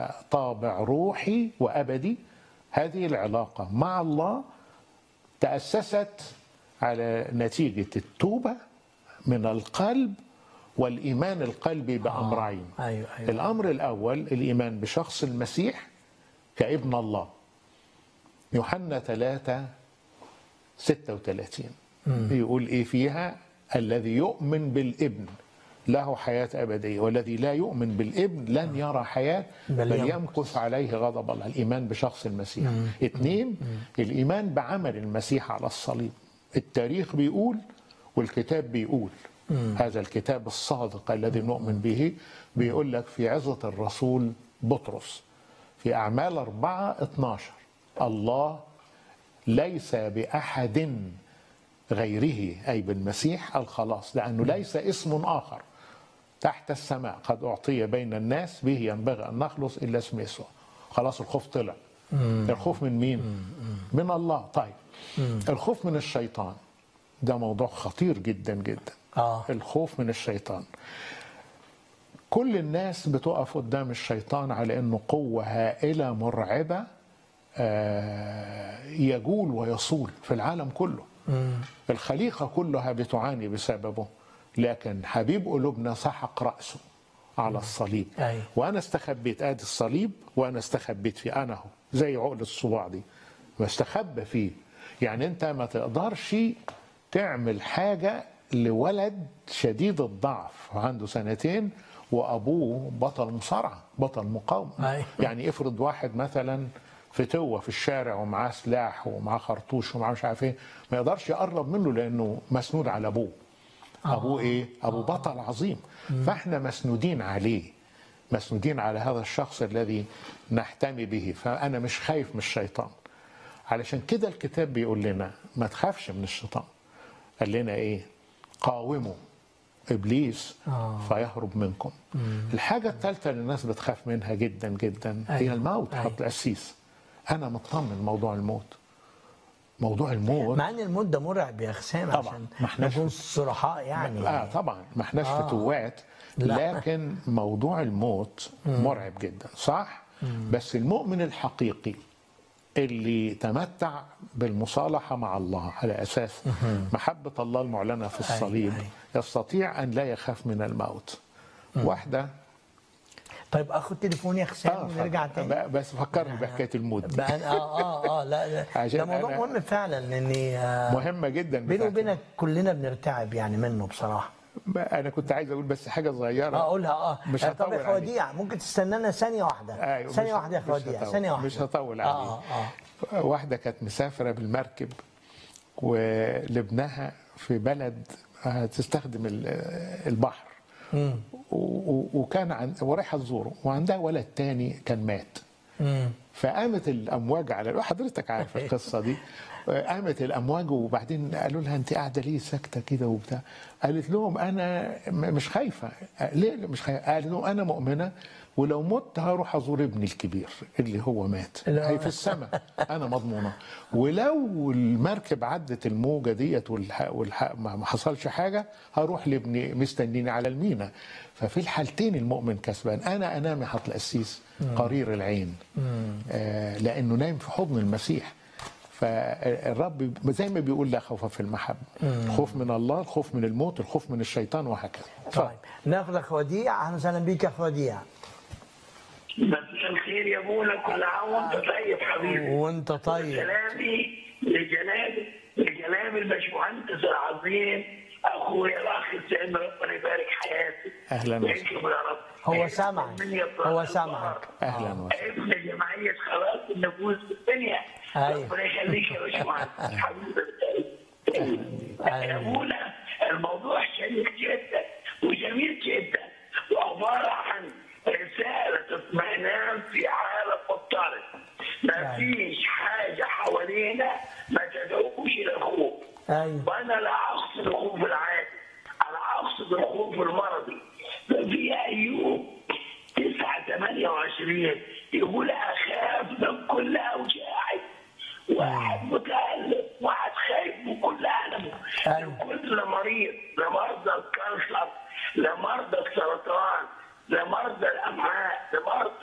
لها طابع روحي وابدي هذه العلاقه مع الله تاسست على نتيجه التوبه من القلب والايمان القلبي بامرين ايوه ايوه الامر الاول الايمان بشخص المسيح كابن الله يوحنا 3 36 يقول ايه فيها الذي يؤمن بالابن له حياة أبدية والذي لا يؤمن بالابن لن يرى حياة بل بل يمكث. يمكث عليه غضب الله الإيمان بشخص المسيح اثنين الإيمان بعمل المسيح على الصليب التاريخ بيقول والكتاب بيقول هذا الكتاب الصادق الذي نؤمن به بيقول لك في عظة الرسول بطرس في أعمال أربعة 12 الله ليس بأحد غيره أي بالمسيح الخلاص لأنه ليس اسم آخر تحت السماء قد أعطي بين الناس به ينبغي أن نخلص إلا اسم يسوع خلاص الخوف طلع الخوف من مين؟ من الله طيب الخوف من الشيطان ده موضوع خطير جدا جدا اه الخوف من الشيطان كل الناس بتقف قدام الشيطان على انه قوه هائله مرعبه آه، يجول ويصول في العالم كله الخليقه كلها بتعاني بسببه لكن حبيب قلوبنا سحق راسه على الصليب أيوة. وانا استخبيت ادي الصليب وانا استخبيت فيه انا اهو زي عقد الصباع دي واستخبى فيه يعني انت ما تقدرش تعمل حاجه لولد شديد الضعف عنده سنتين وابوه بطل مصارعه بطل مقاومه أيوة. يعني افرض واحد مثلا فتوه في الشارع ومعاه سلاح ومعاه خرطوش ومعاه مش عارف ايه ما يقدرش يقرب منه لانه مسنود على ابوه ابوه ايه ابو بطل عظيم فاحنا مسنودين عليه مسنودين على هذا الشخص الذي نحتمي به فانا مش خايف من الشيطان علشان كده الكتاب بيقول لنا ما تخافش من الشيطان قال لنا ايه قاوموا ابليس آه. فيهرب منكم الحاجه الثالثه اللي الناس بتخاف منها جدا جدا هي أيوة. الموت أيوة. حط القسيس انا مطمن موضوع الموت موضوع الموت مع ان الموت ده مرعب يا خسام طبعاً. عشان ما احناش- نكون صرحاء يعني اه طبعا ما احناش آه. فتوات لا. لكن موضوع الموت مرعب جدا صح بس المؤمن الحقيقي اللي تمتع بالمصالحة مع الله على أساس محبة الله المعلنة في الصليب أي. يستطيع أن لا يخاف من الموت واحدة طيب اخد تليفون يا خسام آه ونرجع ف- تاني ب- بس فكرني بحكاية الموت دي بقى أنا- اه اه اه لا لا عشان ده موضوع أنا- مهم فعلا لاني آه مهمة جدا بيني بتاعت- وبينك كلنا بنرتعب يعني منه بصراحه أنا كنت عايز أقول بس حاجة صغيرة اه اقولها اه مش آه، طب هطول يا خوديع ممكن تستنانا ثانيه واحده أيوة، ثانيه مش- واحده يا مش خوديع هطول- ثانيه واحده مش هطول اه اه واحدة كانت مسافرة بالمركب ولابنها في بلد هتستخدم ال- البحر مم. و- و- وكان عن ورايحة تزوره وعندها ولد تاني كان مات مم. فقامت الامواج على حضرتك عارف القصه دي قامت الامواج وبعدين قالوا لها انت قاعده ليه ساكته كده وبتاع قالت لهم انا م- مش خايفه ليه مش خايفه قالت لهم انا مؤمنه ولو مت هروح ازور ابني الكبير اللي هو مات لا. هي في السماء انا مضمونه ولو المركب عدت الموجه ديت والحق والحق ما ما حصلش حاجه هروح لابني مستنيني على المينا ففي الحالتين المؤمن كسبان انا انام يا حط القسيس قرير العين آه لانه نايم في حضن المسيح فالرب زي ما بيقول لا خوف في المحبه الخوف من الله الخوف من الموت الخوف من الشيطان وهكذا طيب ناخد اخ وديع اهلا وسهلا بيك يا اخ وديع مساء الخير يا ابونا كل عام وانت طيب حبيبي وانت طيب سلامي لجلال لجلال الباشمهندس العظيم اخويا الاخ سامي ربنا يبارك حياته أهلاً وسهلاً. ويكرمه يا رب هو سامعك هو سامعك اهلا وسهلا ابن جمعيه خلاص النفوس في الدنيا أيوة. ربنا يخليك يا باشمهندس حبيبي أهلاً. يا ابونا الموضوع شيق جدا وجميل جدا وعباره عن رساله اطمئنان في عالم مضطرب ما يعني. فيش حاجه حوالينا ما تدعوش الى الخوف ايوه وانا لا اقصد الخوف العادي انا اقصد الخوف المرضي ففي ايوب 9 28 يقول اخاف من كل اوجاعي واحد متالم واحد خايف من كل المه أيوة. من كل مريض